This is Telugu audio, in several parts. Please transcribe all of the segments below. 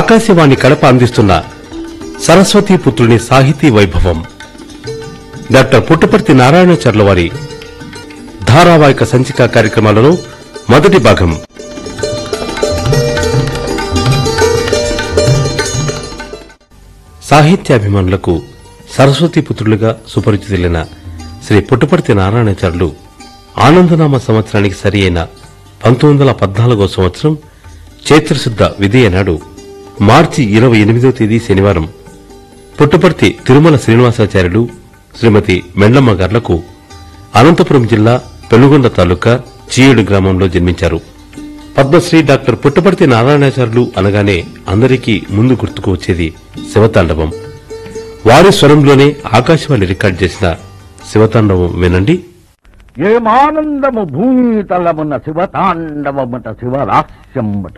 ఆకాశవాణి కడప అందిస్తున్న సరస్వతీ పుత్రుని సాహితీ వైభవం డాక్టర్ పుట్టపర్తి నారాయణాచార్ల వారి ధారావాహిక సంచిక కార్యక్రమాలలో మొదటి భాగం సాహిత్యాభిమానులకు సరస్వతీ పుత్రులుగా సుపరిచితులైన శ్రీ పుట్టపర్తి నారాయణాచార్యులు ఆనందనామ సంవత్సరానికి సరి అయిన పంతొమ్మిది వందల పద్నాలుగో సంవత్సరం చైత్రశుద్ధ విధియ నాడు మార్చి ఇరవై ఎనిమిదో తేదీ శనివారం పుట్టపర్తి తిరుమల శ్రీనివాసాచార్యులు శ్రీమతి మెండమ్మ గార్లకు అనంతపురం జిల్లా పెనుగొండ తాలూకా చీయేడు గ్రామంలో జన్మించారు పద్మశ్రీ డాక్టర్ పుట్టపర్తి నారాయణాచార్యులు అనగానే అందరికీ ముందు గుర్తుకు వచ్చేది శివతాండవం వారి స్వరంలోనే ఆకాశవాణి రికార్డ్ చేసిన శివతాండవం వినండి ఏమానందము భూమితలమున శివతాండవముట శివరాస్యంబట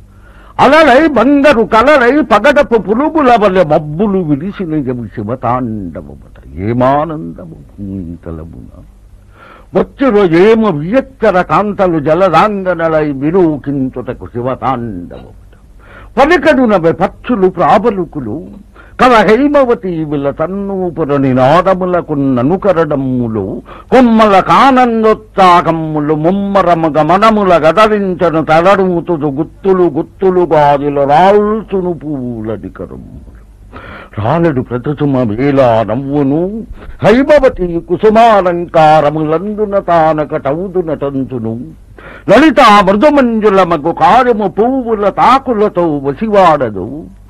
అలలై బంగరు కలలై పగడపు పులుగుల వలె మబ్బులు విరిసినయము శివతాండవముట ఏమానందము భూమితలమున వచ్చురు ఏమ వియచ్చర కాంతలు జలదాంగనలై విరూకించుటకు శివతాండవముట పలికడున పచ్చులు ప్రాబలుకులు కల హైమవతి విల తన్నూపుర నినాదములకు ననుకరడమ్ములు కొమ్మల కానందోత్సాహమ్ములు ముమ్మరము గమనముల గదరించను తలడుముతుడు గుత్తులు గుత్తులు గాజుల రాల్చును పూలడికరమ్ములు రాలడు ప్రతిసుమ వేలా నవ్వును హైమవతి కుసుమాలంకారములందున తానకటవుదున తంతును లలిత మృదుమంజుల మగు కార్యము పువ్వుల తాకులతో వసివాడదు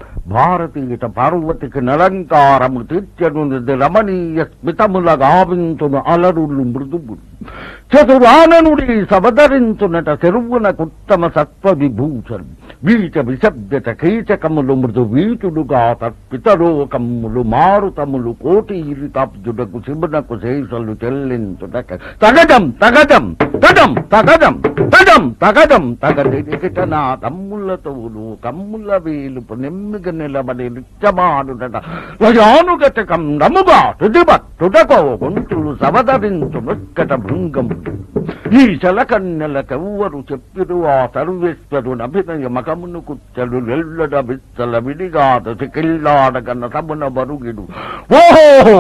భారతీయ పార్వతికి నిరంకారము తీర్చను నిధి రమణీయ స్మితముల గావింతును అలరులు మృదువులు చతురాననుడి సవదరించునట చెరువున కుత్తమ సత్వ విభూషణ్ వీచ విశబ్దత కీచకములు మృదు వీచుడుగా తత్పితరోకములు మారుతములు కోటీరితాబ్జుడకు శివునకు శేషులు చెల్లించుటక తగదం తగదం తగం తగదం తగం తగదం తగదిగిట నా తమ్ములతోను కమ్ముల వేలుపు నెమ్మిగ నిలబడి నిత్యమానుడట వయానుగతకం నముగా తుదిబ తుడకో గుంటులు సవదరించు ముక్కట భృంగము ఈ చలకన్నెలకెవ్వరు చెప్పిరు ఆ సర్వేశ్వరుడు అభినయ మకమును కుచ్చడు నెల్లడ బిచ్చల విడిగాద చికిల్లాడగన్న సమున బరుగిడు ఓహో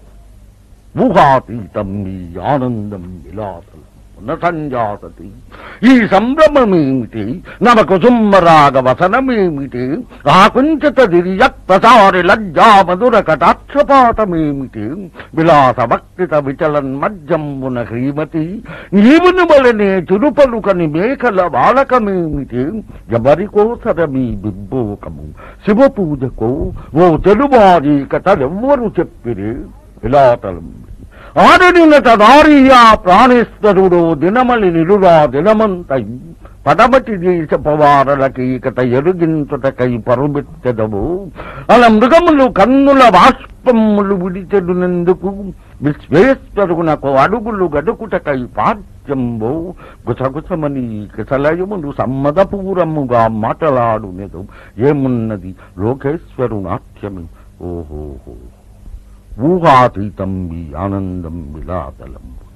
ఊహాతీతం ఈ ఆనందం విలాసలం సంజాతతి ఈ సంభ్రమమేమిటి నవ కుసుమ్మరాగ వసనమేమిటి ఆకుంచిత దిర్య ప్రసారి లజ్జా మధుర కటాక్షపాతమేమిటి విలాస భక్తిత విచలన్ మధ్యమున శ్రీమతి నీవును వలనే చురుపలుకని మేకల బాలకమేమిటి ఎవరికోసరమీ బిబ్బోకము శివ పూజకో ఓ తెలువారి కథలెవ్వరు చెప్పిరి విలాతలం ఆడనినట నారీయా ప్రాణేశ్వరుడు దినమలి నిరురా దినమంతై పడమటి దేశపవారలకి కథ ఎరుగించుటకై పరుబెత్తెదవు అల మృగములు కన్నుల బాష్పములు విడిచెడునందుకు విశ్వేశ్వరునకు అడుగులు గడుకుటకై పాద్యంబో గుసగుసమని కిసలయములు సమ్మదపూరముగా మాటలాడునెదు ఏమున్నది లోకేశ్వరు నాట్యమి ఓహోహో ఊహాతీతం ఈ ఆనందం విలాతలం